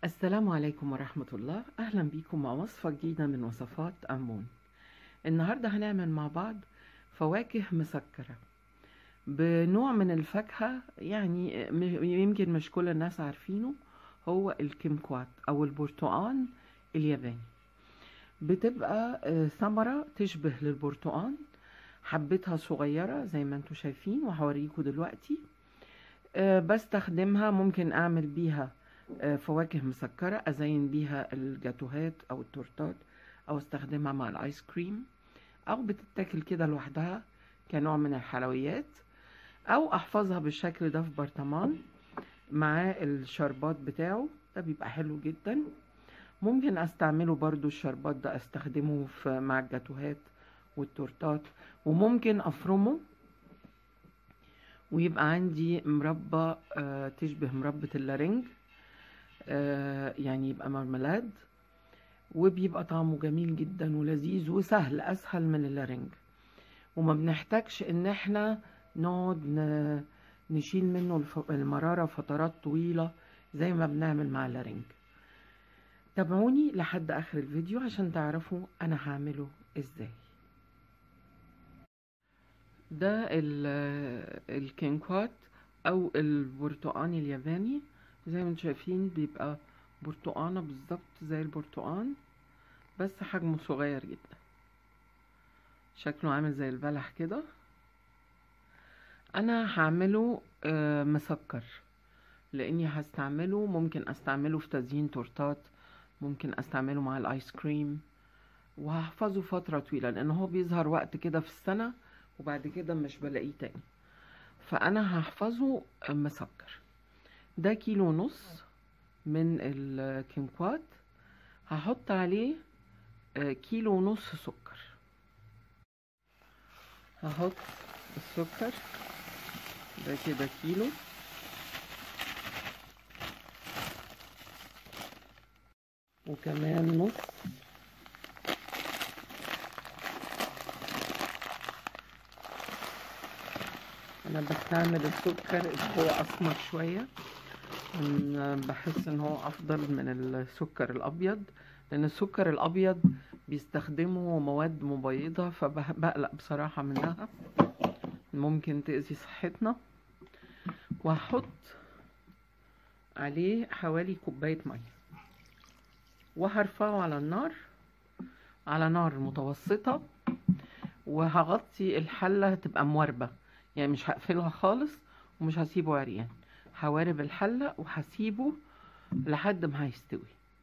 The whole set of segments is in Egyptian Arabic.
السلام عليكم ورحمة الله أهلا بيكم مع وصفة جديدة من وصفات أمون النهاردة هنعمل مع بعض فواكه مسكرة بنوع من الفاكهة يعني م- يمكن مش كل الناس عارفينه هو الكيمكوات أو البرتقال الياباني بتبقى آه، ثمرة تشبه للبرتقال حبتها صغيرة زي ما انتوا شايفين وهوريكم دلوقتي آه، بستخدمها ممكن أعمل بيها آه، فواكه مسكرة أزين بيها الجاتوهات أو التورتات أو استخدمها مع الآيس كريم أو بتتاكل كده لوحدها كنوع من الحلويات أو أحفظها بالشكل ده في برطمان مع الشربات بتاعه ده بيبقى حلو جدا ممكن استعمله برضو الشربات ده استخدمه في مع الجاتوهات والتورتات وممكن افرمه ويبقى عندي مربى آه، تشبه مربى اللارنج آه، يعني يبقى مرملاد وبيبقى طعمه جميل جدا ولذيذ وسهل اسهل من اللارنج وما بنحتاجش ان احنا نقعد ن- نشيل منه الف- المرارة فترات طويلة زي ما بنعمل مع اللارنج تابعوني لحد اخر الفيديو عشان تعرفوا انا هعمله ازاي ده ال- الكينكوات او البرتقال الياباني زي ما انتم شايفين بيبقى برتقانة بالظبط زي البرتقال بس حجمه صغير جدا شكله عامل زي البلح كده انا هعمله آه، مسكر لاني هستعمله ممكن استعمله في تزيين تورتات ممكن استعمله مع الايس كريم وهحفظه فترة طويلة لان هو بيظهر وقت كده في السنة وبعد كده مش بلاقيه تاني فانا هحفظه مسكر ده كيلو ونص من الكيمكوات هحط عليه آه، كيلو ونص سكر هحط السكر ده كده كيلو وكمان نص انا بستعمل السكر اللي هو اسمر شويه إن بحس ان هو افضل من السكر الابيض لان السكر الابيض بيستخدموا مواد مبيضة فبقلق بصراحة منها ممكن تأذي صحتنا وهحط عليه حوالي كوباية مية وهرفعه على النار على نار متوسطة وهغطي الحلة تبقى مواربة يعني مش هقفلها خالص ومش هسيبه عريان هوارب الحلة وهسيبه لحد ما هيستوي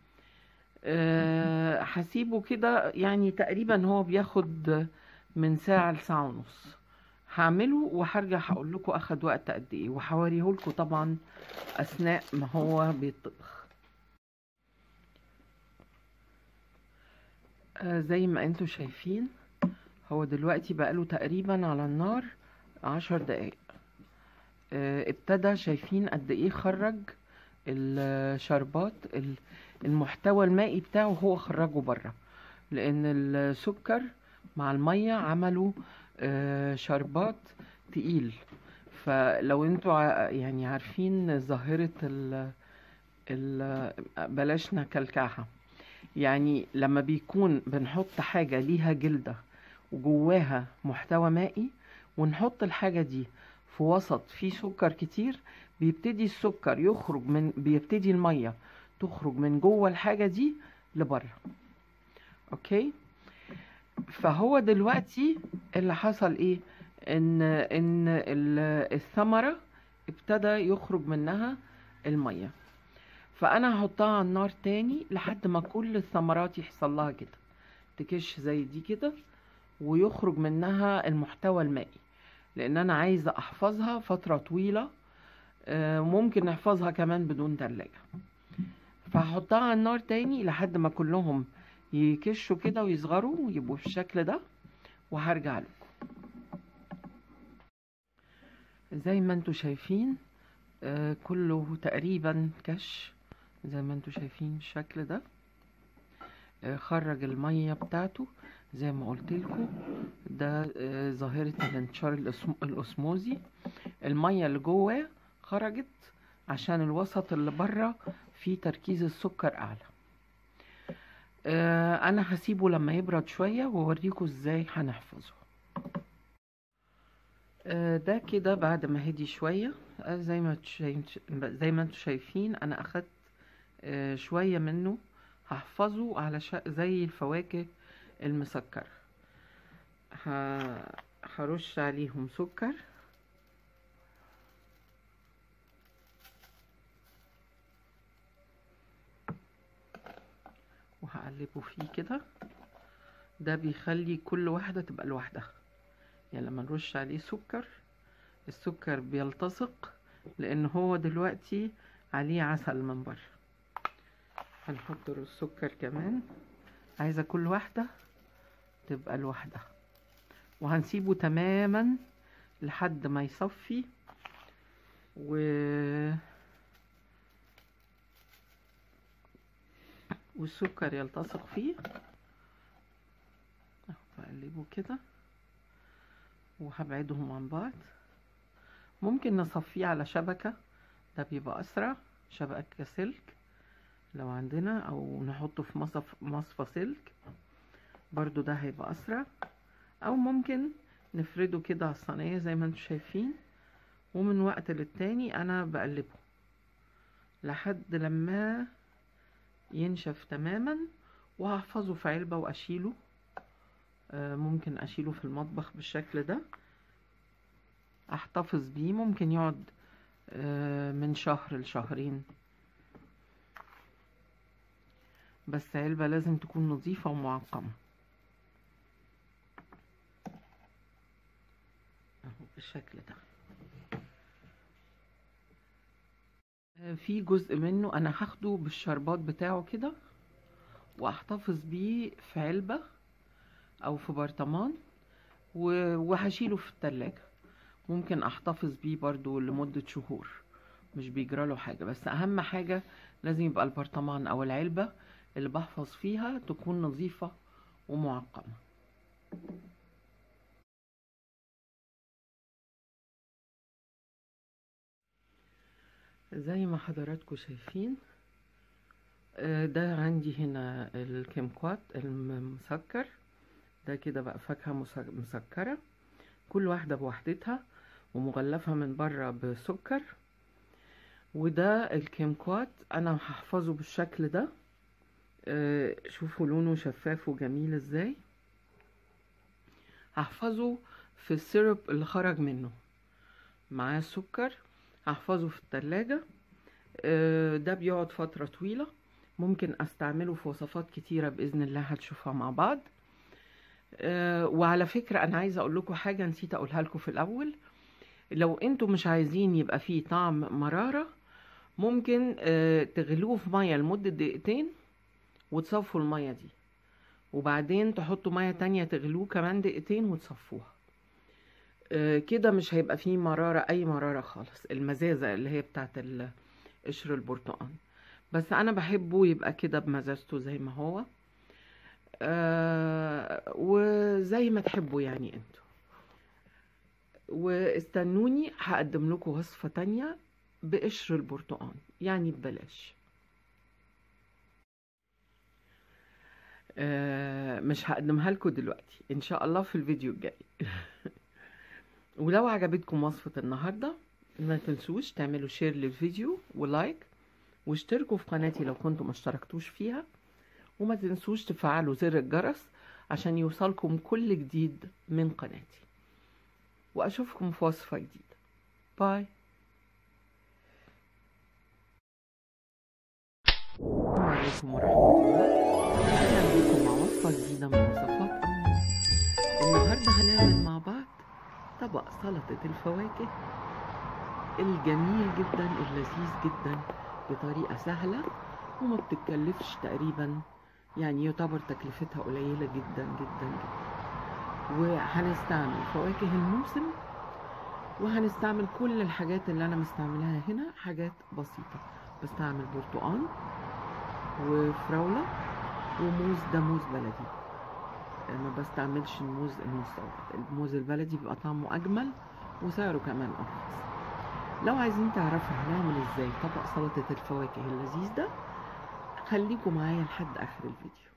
أه هسيبه كده يعني تقريبا هو بياخد من ساعة لساعة ونص هعمله وهرجع هقول لكم اخد وقت قد ايه وهوريه لكم طبعا اثناء ما هو بيطبخ أه زي ما انتم شايفين هو دلوقتي بقاله تقريبا على النار عشر دقايق أه ابتدى شايفين قد ايه خرج الشربات ال- المحتوى المائي بتاعه هو خرجه بره لان السكر مع الميه عملوا آه، شربات تقيل فلو انتوا ع- يعني عارفين ظاهرة ال ال بلاش نكلكعها يعني لما بيكون بنحط حاجة ليها جلدة وجواها محتوى مائي ونحط الحاجة دي في وسط فيه سكر كتير بيبتدي السكر يخرج من بيبتدي المية تخرج من جوه الحاجة دي لبره اوكي فهو دلوقتي اللي حصل ايه ان ان ال- الثمرة ابتدى يخرج منها المية فانا هحطها على النار تاني لحد ما كل الثمرات يحصل لها كده تكش زي دي كده ويخرج منها المحتوى المائي لان انا عايزة احفظها فترة طويلة آه، ممكن نحفظها كمان بدون تلاجة فهحطها على النار تاني لحد ما كلهم يكشوا كده ويصغروا ويبقوا بالشكل ده وهرجع لكم زي ما انتوا شايفين آه كله تقريبا كش زي ما انتوا شايفين بالشكل ده آه خرج المية بتاعته زي ما قلت لكم ده آه ظاهرة الانتشار الأسم- الأسموزي المية اللي جواه خرجت عشان الوسط اللي بره فيه تركيز السكر اعلى آه انا هسيبه لما يبرد شوية واوريكم ازاي هنحفظه آه ده كده بعد ما هدي شوية آه زي ما شايف زي ما انتم شايفين انا اخدت آه شوية منه هحفظه على ش... زي الفواكه المسكرة ه... هرش عليهم سكر وهقلبه فيه كده ده بيخلي كل واحدة تبقى لوحدها يعني لما نرش عليه سكر السكر بيلتصق لان هو دلوقتي عليه عسل من بره هنحط له السكر كمان عايزة كل واحدة تبقى لوحدها وهنسيبه تماما لحد ما يصفي و والسكر يلتصق فيه بقلبه كده وهبعدهم عن بعض ممكن نصفيه على شبكة ده بيبقى أسرع شبكة سلك لو عندنا أو نحطه في مصف مصفى سلك برضو ده هيبقى أسرع أو ممكن نفرده كده على الصينية زي ما انتم شايفين ومن وقت للتاني أنا بقلبه لحد لما ينشف تماما وهحفظه في علبة وأشيله آه ممكن أشيله في المطبخ بالشكل ده أحتفظ بيه ممكن يقعد آه من شهر لشهرين بس علبة لازم تكون نظيفة ومعقمة اهو بالشكل ده في جزء منه انا هاخده بالشربات بتاعه كده واحتفظ بيه في علبة او في برطمان وهشيله في التلاجة ممكن احتفظ بيه برضو لمدة شهور مش بيجراله حاجة بس اهم حاجة لازم يبقى البرطمان او العلبة اللي بحفظ فيها تكون نظيفة ومعقمة زي ما حضراتكم شايفين ده عندي هنا الكيمكوات المسكر ده كده بقى فاكهة مسكرة كل واحدة بوحدتها ومغلفة من بره بسكر وده الكيمكوات انا هحفظه بالشكل ده شوفوا لونه شفاف وجميل ازاي هحفظه في السيرب اللي خرج منه معاه السكر هحفظه في التلاجة ده بيقعد فترة طويلة ممكن استعمله في وصفات كتيرة بإذن الله هتشوفها مع بعض وعلى فكرة أنا عايزة أقول لكم حاجة نسيت أقولها لكم في الأول لو انتوا مش عايزين يبقى فيه طعم مرارة ممكن تغلوه في مية لمدة دقيقتين وتصفوا المية دي وبعدين تحطوا مية تانية تغلوه كمان دقيقتين وتصفوها كده مش هيبقى فيه مرارة أي مرارة خالص المزازة اللي هي بتاعت قشر البرتقال بس أنا بحبه يبقى كده بمزازته زي ما هو آه وزي ما تحبوا يعني انتوا واستنوني هقدم لكم وصفة تانية بقشر البرتقال يعني ببلاش آه مش هقدمها لكم دلوقتي ان شاء الله في الفيديو الجاي ولو عجبتكم وصفة النهاردة ما تنسوش تعملوا شير للفيديو ولايك واشتركوا في قناتي لو كنتم ما اشتركتوش فيها وما تنسوش تفعلوا زر الجرس عشان يوصلكم كل جديد من قناتي واشوفكم في وصفة جديدة باي السلام عليكم ورحمة الله أهلا بكم مع وصفة جديدة من وصفات أمي النهاردة هنعمل مع بعض طبق سلطة الفواكه الجميل جدا اللذيذ جدا بطريقة سهلة وما بتتكلفش تقريبا يعني يعتبر تكلفتها قليلة جدا جدا جدا وهنستعمل فواكه الموسم وهنستعمل كل الحاجات اللي انا مستعملها هنا حاجات بسيطة بستعمل برتقال وفراولة وموز ده موز بلدي ما بستعملش الموز المستورد الموز البلدي بيبقى طعمه اجمل وسعره كمان ارخص لو عايزين تعرفوا هنعمل ازاي طبق سلطة الفواكه اللذيذ ده خليكم معايا لحد اخر الفيديو